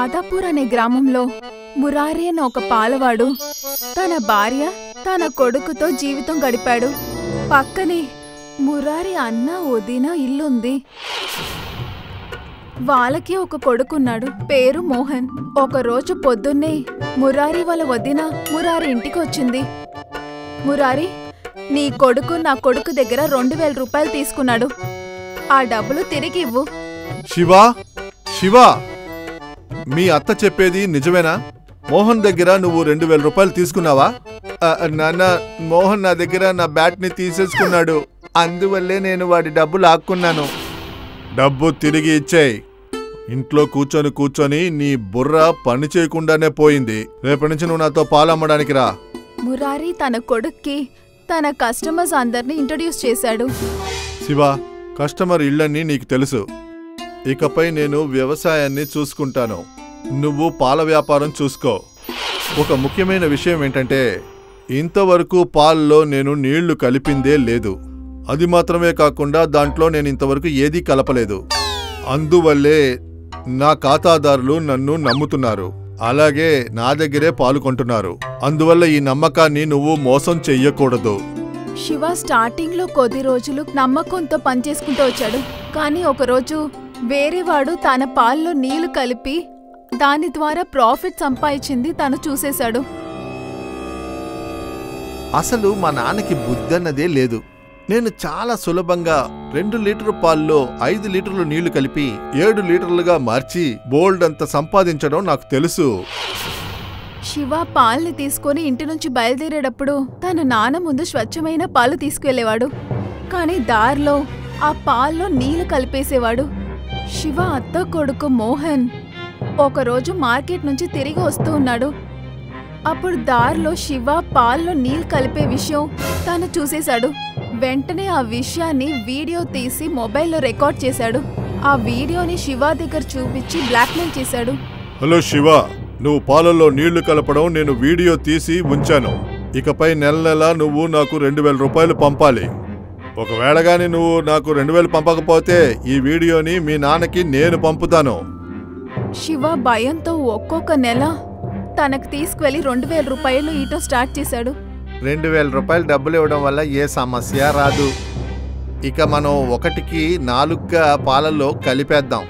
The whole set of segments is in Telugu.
రాధాపూర్ అనే గ్రామంలో మురారి అనే ఒక పాలవాడు తన భార్య తన కొడుకుతో జీవితం గడిపాడు పక్కనే మురారి అన్న వదిన ఇల్లుంది వాళ్ళకి ఒక కొడుకున్నాడు పేరు మోహన్ ఒక రోజు పొద్దున్నే మురారి వాళ్ళ వదిన మురారి ఇంటికి వచ్చింది మురారి నీ కొడుకు నా కొడుకు దగ్గర రెండు వేల రూపాయలు తీసుకున్నాడు ఆ డబ్బులు తిరిగి ఇవ్వు శివా శివా మీ అత్త చెప్పేది నిజమేనా మోహన్ దగ్గర నువ్వు రెండు వేల రూపాయలు తీసుకున్నావా ఆ, నాన్న మోహన్ నా దగ్గర నా బ్యాట్ని తీసేసుకున్నాడు అందువల్లే నేను వాడి డబ్బు లాక్కున్నాను డబ్బు తిరిగి ఇచ్చేయి ఇంట్లో కూర్చొని కూర్చొని నీ బుర్ర పని చేయకుండానే పోయింది రేపటి నుంచి నువ్వు నాతో పాలు అమ్మడానికి రా మురారి తన కొడుక్కి తన కస్టమర్స్ అందరిని ఇంట్రడ్యూస్ చేశాడు శివ కస్టమర్ ఇళ్ళన్నీ నీకు తెలుసు ఇకపై నేను వ్యవసాయాన్ని చూసుకుంటాను నువ్వు పాల వ్యాపారం చూసుకో ఒక ముఖ్యమైన విషయం ఏంటంటే ఇంతవరకు పాల్లో నేను నీళ్లు కలిపిందే లేదు అది మాత్రమే కాకుండా దాంట్లో నేను ఇంతవరకు ఏదీ కలపలేదు అందువల్లే నా ఖాతాదారులు నన్ను నమ్ముతున్నారు అలాగే నా దగ్గరే పాలు కొంటున్నారు అందువల్ల ఈ నమ్మకాన్ని నువ్వు మోసం చెయ్యకూడదు శివ స్టార్టింగ్ లో కొద్ది రోజులు నమ్మకంతో పనిచేసుకుంటూ వచ్చాడు కానీ ఒకరోజు వేరేవాడు తన పాల్లో నీళ్లు కలిపి దాని ద్వారా ప్రాఫిట్ సంపాదించింది తను చూసేశాడు అసలు మా నాన్నకి బుద్ధన్నదే లేదు నేను చాలా సులభంగా రెండు లీటర్ పాల్లో ఐదు లీటర్లు నీళ్లు కలిపి ఏడు లీటర్లుగా మార్చి బోల్డ్ అంత సంపాదించడం నాకు తెలుసు శివ పాల్ని తీసుకొని ఇంటి నుంచి బయలుదేరేటప్పుడు తన నాన్న ముందు స్వచ్ఛమైన పాలు తీసుకువెళ్ళేవాడు కానీ దారిలో ఆ పాల్లో నీళ్లు కలిపేసేవాడు శివ అత్త కొడుకు మోహన్ ఒకరోజు మార్కెట్ నుంచి తిరిగి వస్తూ ఉన్నాడు అప్పుడు దారిలో శివ పాల్లో నీళ్లు కలిపే విషయం తను చూసేశాడు వెంటనే ఆ విషయాన్ని వీడియో తీసి మొబైల్లో రికార్డ్ చేశాడు ఆ వీడియోని శివ దగ్గర చూపించి బ్లాక్మెయిల్ చేశాడు హలో శివ నువ్వు పాలల్లో నీళ్లు కలపడం నేను వీడియో తీసి ఉంచాను ఇకపై నెల నెల నువ్వు నాకు రెండు వేల రూపాయలు పంపాలి ఒకవేళ గాని నువ్వు నాకు రెండు వేలు పంపకపోతే ఈ వీడియోని మీ నాన్నకి నేను పంపుతాను శివ భయంతో ఒక్కొక్క నెల తనకు తీసుకువెళ్లి రెండు వేల రూపాయలు ఈటో స్టార్ట్ చేశాడు రెండు వేల రూపాయలు డబ్బులు ఇవ్వడం వల్ల ఏ సమస్య రాదు ఇక మనం ఒకటికి నాలుగుగా పాలల్లో కలిపేద్దాం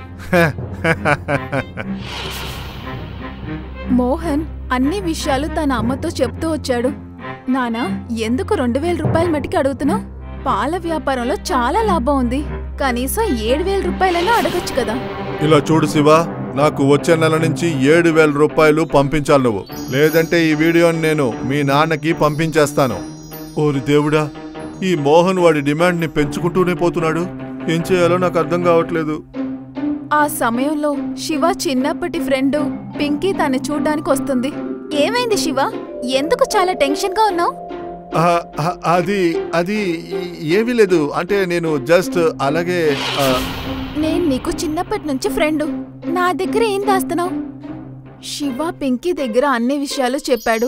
మోహన్ అన్ని విషయాలు తన అమ్మతో చెప్తూ వచ్చాడు నానా ఎందుకు రెండు వేల రూపాయల మట్టికి అడుగుతున్నావు పాల వ్యాపారంలో చాలా లాభం ఉంది కనీసం ఏడు వేల రూపాయలైనా అడగొచ్చు కదా ఇలా చూడు శివ నాకు వచ్చే నెల నుంచి ఏడు వేల రూపాయలు పంపించాలి నువ్వు లేదంటే ఈ వీడియోని నేను మీ నాన్నకి పంపించేస్తాను ఓరి దేవుడా ఈ మోహన్ వాడి డిమాండ్ని పెంచుకుంటూనే పోతున్నాడు ఏం చేయాలో నాకు అర్థం కావట్లేదు ఆ సమయంలో శివ చిన్నప్పటి ఫ్రెండ్ పింకీ తను చూడ్డానికి వస్తుంది ఏమైంది శివ ఎందుకు చాలా టెన్షన్ గా ఉన్నావు ఆ, ఆ, అది అది ఏమీ లేదు అంటే నేను జస్ట్ అలాగే ఆ, నేను నీకు చిన్నప్పటి నుంచి ఫ్రెండు నా దగ్గర ఏం దాస్తున్నావు శివ పింకీ దగ్గర అన్ని విషయాలు చెప్పాడు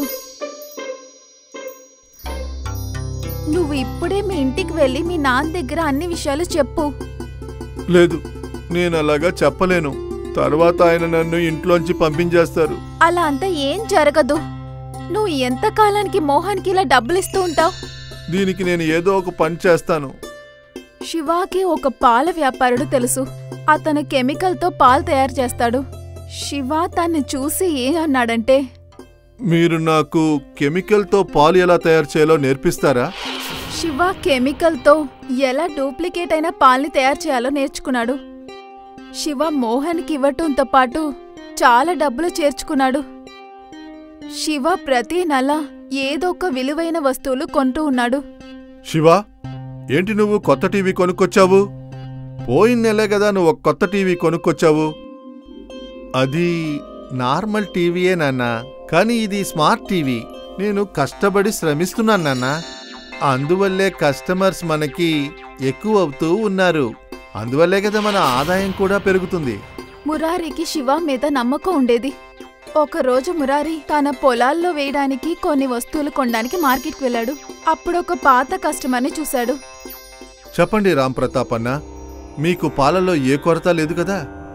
నువ్వు ఇప్పుడే మీ ఇంటికి వెళ్ళి మీ నాన్న దగ్గర అన్ని విషయాలు చెప్పు లేదు నేను అలాగా చెప్పలేను తర్వాత ఆయన నన్ను ఇంట్లోంచి పంపించేస్తారు అలా అంతా ఏం జరగదు నువ్వు ఎంత కాలానికి మోహన్కి ఇలా డబ్బులు ఇస్తూ ఉంటావు దీనికి నేను ఏదో ఒక పని చేస్తాను శివాకి ఒక పాల వ్యాపారుడు తెలుసు అతను కెమికల్తో పాలు తయారు చేస్తాడు శివ తన్ని చూసి ఏం అన్నాడంటే మీరు నాకు కెమికల్తో పాలు ఎలా తయారు చేయాలో నేర్పిస్తారా శివ కెమికల్తో ఎలా డూప్లికేట్ అయిన పాల్ని తయారు చేయాలో నేర్చుకున్నాడు శివ మోహన్కి ఇవ్వటంతో పాటు చాలా డబ్బులు చేర్చుకున్నాడు శివ ప్రతి నెల ఏదో ఒక విలువైన వస్తువులు కొంటూ ఉన్నాడు శివ ఏంటి నువ్వు కొత్త టీవీ కొనుక్కొచ్చావు పోయిన నెలే కదా నువ్వు ఒక కొత్త టీవీ కొనుక్కొచ్చావు అది నార్మల్ టీవీయే నాన్న కానీ ఇది స్మార్ట్ టీవీ నేను కష్టపడి శ్రమిస్తున్నాను నాన్న అందువల్లే కస్టమర్స్ మనకి ఎక్కువ అవుతూ ఉన్నారు అందువల్లే కదా మన ఆదాయం కూడా పెరుగుతుంది మురారికి శివ మీద నమ్మకం ఉండేది ఒకరోజు మురారి తన పొలాల్లో వేయడానికి కొన్ని వస్తువులు కొనడానికి మార్కెట్కి వెళ్ళాడు అప్పుడు ఒక పాత కస్టమర్ని చూశాడు చెప్పండి రామ్ ప్రతాప్ అన్న మీకు పాలలో ఏ కొరత లేదు కదా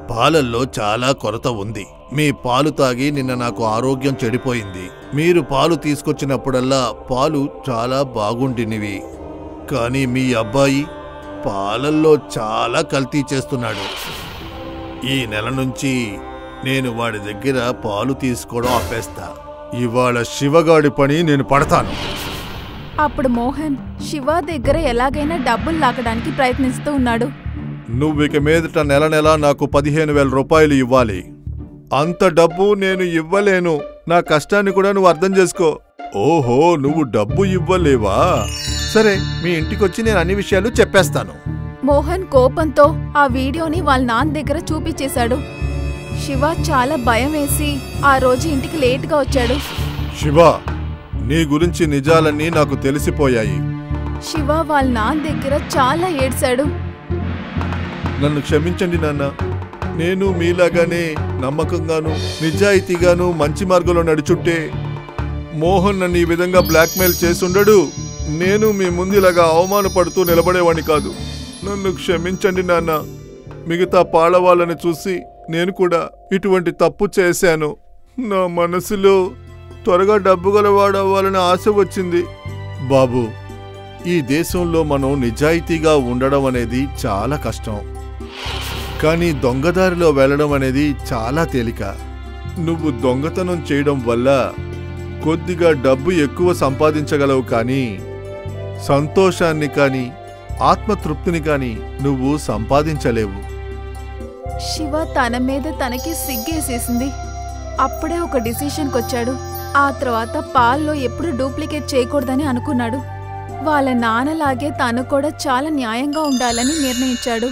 పాలల్లో చాలా కొరత ఉంది మీ పాలు తాగి నిన్న నాకు ఆరోగ్యం చెడిపోయింది మీరు పాలు తీసుకొచ్చినప్పుడల్లా పాలు చాలా బాగుండినవి కానీ మీ అబ్బాయి పాలల్లో చాలా కల్తీ చేస్తున్నాడు ఈ నెల నుంచి నేను వాడి దగ్గర పాలు తీసుకోవడం ఆపేస్తా ఇవాళ శివగాడి పని నేను పడతాను అప్పుడు మోహన్ శివ దగ్గర ఎలాగైనా డబ్బులు లాగడానికి ప్రయత్నిస్తూ ఉన్నాడు నువ్వు ఇక మీదట నెల నెల నాకు పదిహేను వేల రూపాయలు ఇవ్వాలి అంత డబ్బు నేను ఇవ్వలేను నా కష్టాన్ని కూడా నువ్వు అర్థం చేసుకో ఓహో నువ్వు డబ్బు ఇవ్వలేవా సరే మీ ఇంటికొచ్చి నేను అన్ని విషయాలు చెప్పేస్తాను మోహన్ కోపంతో ఆ వీడియోని వాళ్ళ నాన్న దగ్గర చూపించేశాడు శివ చాలా భయం వేసి ఆ రోజు ఇంటికి లేటుగా వచ్చాడు శివ నీ గురించి నిజాలన్నీ నాకు తెలిసిపోయాయి శివ వాళ్ళ నాన్న దగ్గర చాలా ఏడ్చాడు నన్ను క్షమించండి నాన్న నేను మీలాగానే నమ్మకంగాను నిజాయితీగాను మంచి మార్గంలో నడుచుంటే మోహన్ నన్ను ఈ విధంగా బ్లాక్మెయిల్ చేసుండడు నేను మీ ముందు ఇలాగా అవమానపడుతూ నిలబడేవాణ్ణి కాదు నన్ను క్షమించండి నాన్న మిగతా పాడవాళ్ళని చూసి నేను కూడా ఇటువంటి తప్పు చేశాను నా మనసులో త్వరగా డబ్బు గలవాడవ్వాలని ఆశ వచ్చింది బాబు ఈ దేశంలో మనం నిజాయితీగా ఉండడం అనేది చాలా కష్టం కానీ దొంగదారిలో వెళ్ళడం అనేది చాలా తేలిక నువ్వు దొంగతనం చేయడం వల్ల కొద్దిగా డబ్బు ఎక్కువ సంపాదించగలవు కానీ సంతోషాన్ని కానీ ఆత్మతృప్తిని కానీ నువ్వు సంపాదించలేవు శివ తన మీద తనకి సిగ్గేసేసింది అప్పుడే ఒక డిసిషన్కి వచ్చాడు ఆ తర్వాత పాల్లో ఎప్పుడు డూప్లికేట్ చేయకూడదని అనుకున్నాడు వాళ్ళ నాన్నలాగే తను కూడా చాలా న్యాయంగా ఉండాలని నిర్ణయించాడు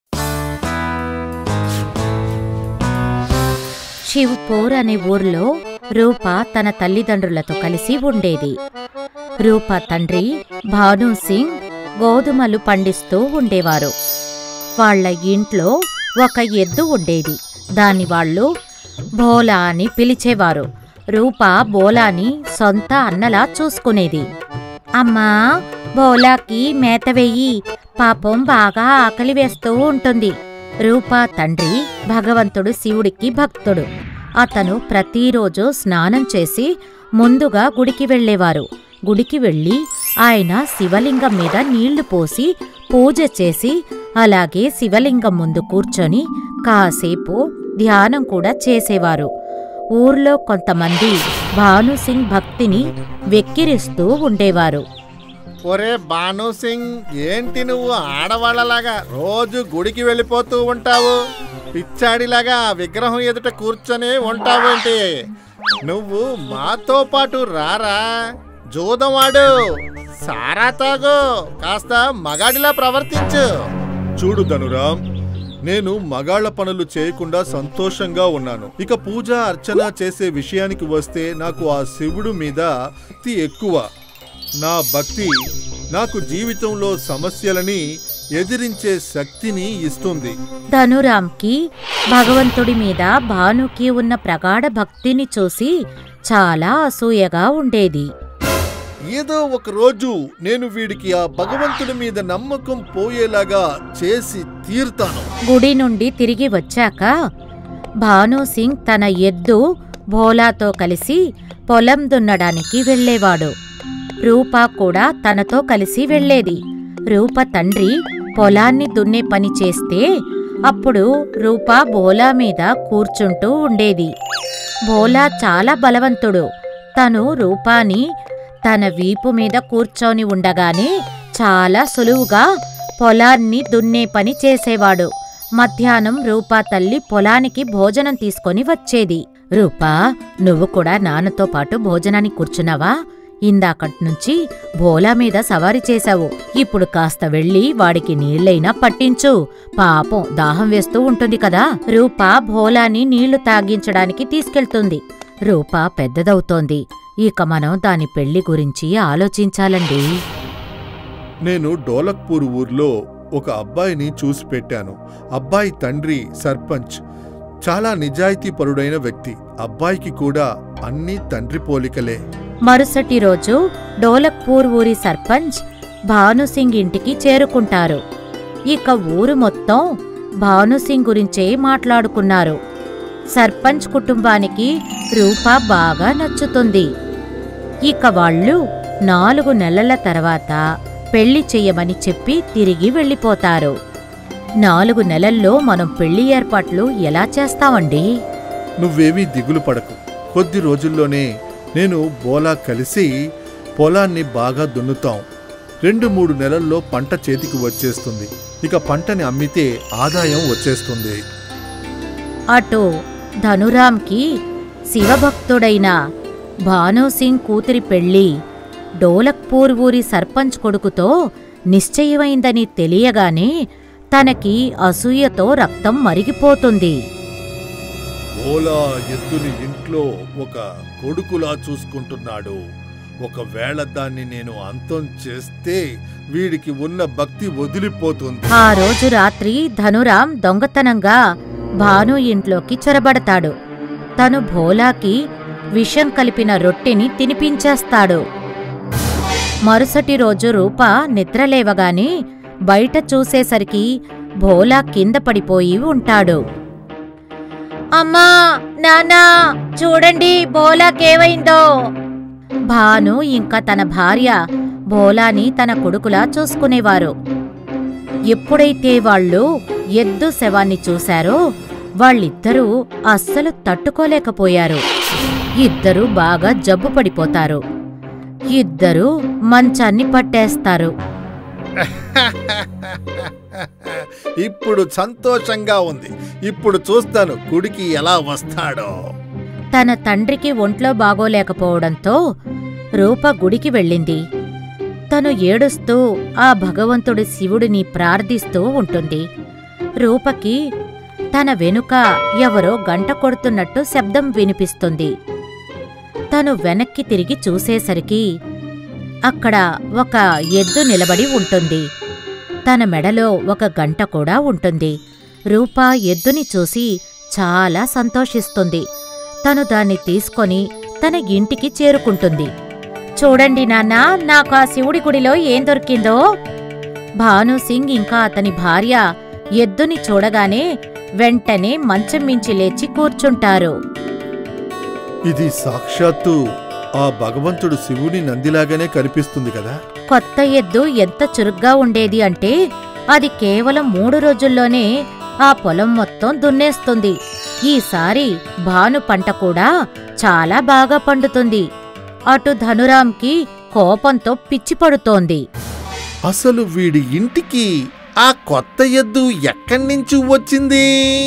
శివ్పూర్ అనే ఊర్లో రూప తన తల్లిదండ్రులతో కలిసి ఉండేది రూప తండ్రి భాను సింగ్ గోధుమలు పండిస్తూ ఉండేవారు వాళ్ళ ఇంట్లో ఒక ఎద్దు ఉండేది దాన్ని వాళ్ళు భోలా అని పిలిచేవారు రూప బోలాని సొంత అన్నలా చూసుకునేది అమ్మా బోలాకి మేత వెయ్యి పాపం బాగా ఆకలి వేస్తూ ఉంటుంది రూపా తండ్రి భగవంతుడు శివుడికి భక్తుడు అతను ప్రతిరోజు స్నానం చేసి ముందుగా గుడికి వెళ్ళేవారు గుడికి వెళ్ళి ఆయన శివలింగం మీద నీళ్లు పోసి పూజ చేసి అలాగే శివలింగం ముందు కూర్చొని కాసేపు ధ్యానం కూడా చేసేవారు ఊర్లో కొంతమంది భానుసింగ్ భక్తిని వెక్కిరిస్తూ ఉండేవారు ఒరే భాను సింగ్ ఏంటి నువ్వు ఆడవాళ్ళలాగా రోజు గుడికి వెళ్ళిపోతూ ఉంటావు పిచ్చాడిలాగా ఆ విగ్రహం ఎదుట కూర్చొని ఉంటావేంటి నువ్వు మాతో పాటు రారా జూదమాడు సారా తాగు కాస్త మగాడిలా ప్రవర్తించు చూడు ధనురాం నేను మగాళ్ల పనులు చేయకుండా సంతోషంగా ఉన్నాను ఇక పూజ అర్చన చేసే విషయానికి వస్తే నాకు ఆ శివుడు మీద భక్తి ఎక్కువ నా భక్తి నాకు జీవితంలో సమస్యలని ఎదిరించే శక్తిని ఇస్తుంది ధనురాంకి భగవంతుడి మీద భానుకి ఉన్న ప్రగాఢ భక్తిని చూసి చాలా అసూయగా ఉండేది ఏదో ఒక రోజు నేను వీడికి ఆ భగవంతుడి మీద నమ్మకం పోయేలాగా చేసి తీరుతాను గుడి నుండి తిరిగి వచ్చాక భాను సింగ్ తన ఎద్దు భోలాతో కలిసి పొలం దున్నడానికి వెళ్ళేవాడు రూప కూడా తనతో కలిసి వెళ్ళేది రూప తండ్రి పొలాన్ని దున్నే పని చేస్తే అప్పుడు రూప భోలా మీద కూర్చుంటూ ఉండేది భోలా చాలా బలవంతుడు తను రూపాని తన వీపు మీద కూర్చొని ఉండగానే చాలా సులువుగా పొలాన్ని దున్నే పని చేసేవాడు మధ్యాహ్నం రూపా తల్లి పొలానికి భోజనం తీసుకొని వచ్చేది రూపా నువ్వు కూడా నాన్నతో పాటు భోజనానికి కూర్చున్నావా ఇందాకటి నుంచి భోలా మీద సవారీ చేశావు ఇప్పుడు కాస్త వెళ్ళి వాడికి నీళ్ళైనా పట్టించు పాపం దాహం వేస్తూ ఉంటుంది కదా రూపా భోలాని నీళ్లు తాగించడానికి తీసుకెళ్తుంది రూపా పెద్దదవుతోంది ఇక మనం దాని పెళ్లి గురించి ఆలోచించాలండి నేను డోలక్పూర్ ఊర్లో ఒక అబ్బాయిని చూసి పెట్టాను అబ్బాయి తండ్రి సర్పంచ్ చాలా నిజాయితీపరుడైన వ్యక్తి అబ్బాయికి కూడా అన్ని తండ్రి పోలికలే మరుసటి రోజు డోలక్పూర్ ఊరి సర్పంచ్ భానుసింగ్ ఇంటికి చేరుకుంటారు ఇక ఊరు మొత్తం భానుసింగ్ గురించే మాట్లాడుకున్నారు సర్పంచ్ కుటుంబానికి రూప బాగా నచ్చుతుంది ఇక వాళ్ళు నాలుగు నెలల తర్వాత పెళ్లి చెయ్యమని చెప్పి తిరిగి వెళ్ళిపోతారు నాలుగు నెలల్లో మనం పెళ్లి ఏర్పాట్లు ఎలా చేస్తామండి నువ్వేమీ దిగులు పడకు కొద్ది రోజుల్లోనే నేను బోలా కలిసి పొలాన్ని బాగా దున్నుతాం రెండు మూడు నెలల్లో పంట చేతికి వచ్చేస్తుంది ఇక పంటని అమ్మితే ఆదాయం వచ్చేస్తుంది అటు ధనురాంకి శివభక్తుడైన భానుసింగ్ కూతురి పెళ్లి డోలక్పూర్ ఊరి సర్పంచ్ కొడుకుతో నిశ్చయమైందని తెలియగానే తనకి అసూయతో రక్తం మరిగిపోతుంది బోలా ఎద్దుని ఇంట్లో ఒక కొడుకులా చూసుకుంటున్నాడు ఒకవేళ దాన్ని నేను అంతం చేస్తే వీడికి ఉన్న భక్తి వదిలిపోతుంది ఆ రోజు రాత్రి ధనురాం దొంగతనంగా భాను ఇంట్లోకి చొరబడతాడు తను భోలాకి విషం కలిపిన రొట్టెని తినిపించేస్తాడు మరుసటి రోజు రూప నిద్రలేవగానే బయట చూసేసరికి భోలా కింద పడిపోయి ఉంటాడు అమ్మా నాన్నా చూడండి భోలాకేమైందో భాను ఇంకా తన భార్య భోలాని తన కొడుకులా చూసుకునేవారు ఎప్పుడైతే వాళ్ళు ఎద్దు శవాన్ని చూశారో వాళ్ళిద్దరూ అస్సలు తట్టుకోలేకపోయారు ఇద్దరూ బాగా జబ్బు పడిపోతారు ఇద్దరూ మంచాన్ని పట్టేస్తారు ఇప్పుడు సంతోషంగా ఉంది ఇప్పుడు చూస్తాను గుడికి ఎలా వస్తాడో తన తండ్రికి ఒంట్లో బాగోలేకపోవడంతో రూప గుడికి వెళ్ళింది తను ఏడుస్తూ ఆ భగవంతుడి శివుడిని ప్రార్థిస్తూ ఉంటుంది రూపకి తన వెనుక ఎవరో గంట కొడుతున్నట్టు శబ్దం వినిపిస్తుంది తను వెనక్కి తిరిగి చూసేసరికి అక్కడ ఒక ఎద్దు నిలబడి ఉంటుంది తన మెడలో ఒక గంట కూడా ఉంటుంది రూప ఎద్దుని చూసి చాలా సంతోషిస్తుంది తను దాన్ని తీసుకొని తన ఇంటికి చేరుకుంటుంది చూడండి నాన్న నాకు ఆ శివుడి గుడిలో ఏం దొరికిందో భాను సింగ్ ఇంకా అతని భార్య ఎద్దుని చూడగానే వెంటనే మంచం మించి లేచి కూర్చుంటారు ఇది సాక్షాత్తు ఆ భగవంతుడు శివుని నందిలాగానే కనిపిస్తుంది కదా కొత్త ఎద్దు ఎంత చురుగ్గా ఉండేది అంటే అది కేవలం మూడు రోజుల్లోనే ఆ పొలం మొత్తం దున్నేస్తుంది ఈసారి భాను పంట కూడా చాలా బాగా పండుతుంది అటు ధనురాంకి కోపంతో పిచ్చి పడుతోంది అసలు వీడి ఇంటికి ఆ కొత్త ఎద్దు ఎక్కడి నుంచి వచ్చింది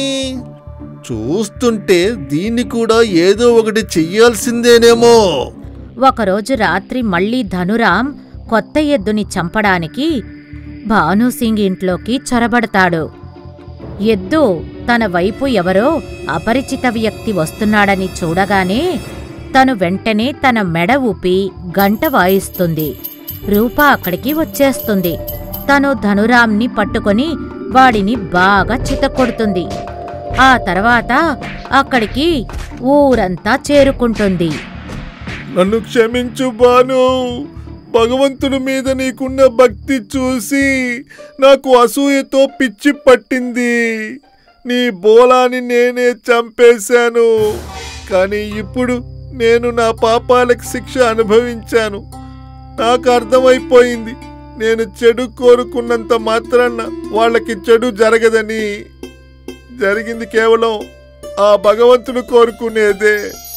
చూస్తుంటే దీన్ని కూడా ఏదో ఒకటి చెయ్యాల్సిందేనేమో ఒకరోజు రాత్రి మళ్ళీ ధనురాం కొత్త ఎద్దుని చంపడానికి భానుసింగ్ ఇంట్లోకి చొరబడతాడు ఎద్దు తన వైపు ఎవరో అపరిచిత వ్యక్తి వస్తున్నాడని చూడగానే తను వెంటనే తన మెడ ఊపి గంట వాయిస్తుంది రూప అక్కడికి వచ్చేస్తుంది తను ధనురాంని పట్టుకొని వాడిని బాగా చితకొడుతుంది ఆ తర్వాత అక్కడికి ఊరంతా చేరుకుంటుంది నన్ను క్షమించు బాను భగవంతుడి మీద నీకున్న భక్తి చూసి నాకు అసూయతో పిచ్చి పట్టింది నీ బోలాని నేనే చంపేశాను కానీ ఇప్పుడు నేను నా పాపాలకు శిక్ష అనుభవించాను నాకు అర్థమైపోయింది నేను చెడు కోరుకున్నంత మాత్రాన వాళ్ళకి చెడు జరగదని జరిగింది కేవలం ఆ భగవంతుడు కోరుకునేదే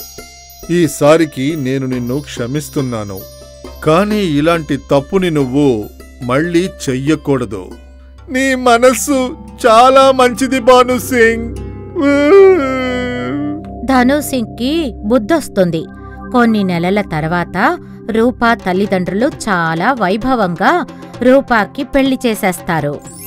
ఈసారికి నేను నిన్ను క్షమిస్తున్నాను కానీ ఇలాంటి తప్పుని నువ్వు మళ్ళీ చెయ్యకూడదు నీ మనస్సు చాలా మంచిది భాను సింగ్ ధను సింగ్కి బుద్ధొస్తుంది కొన్ని నెలల తర్వాత రూపా తల్లిదండ్రులు చాలా వైభవంగా రూపాకి పెళ్లి చేసేస్తారు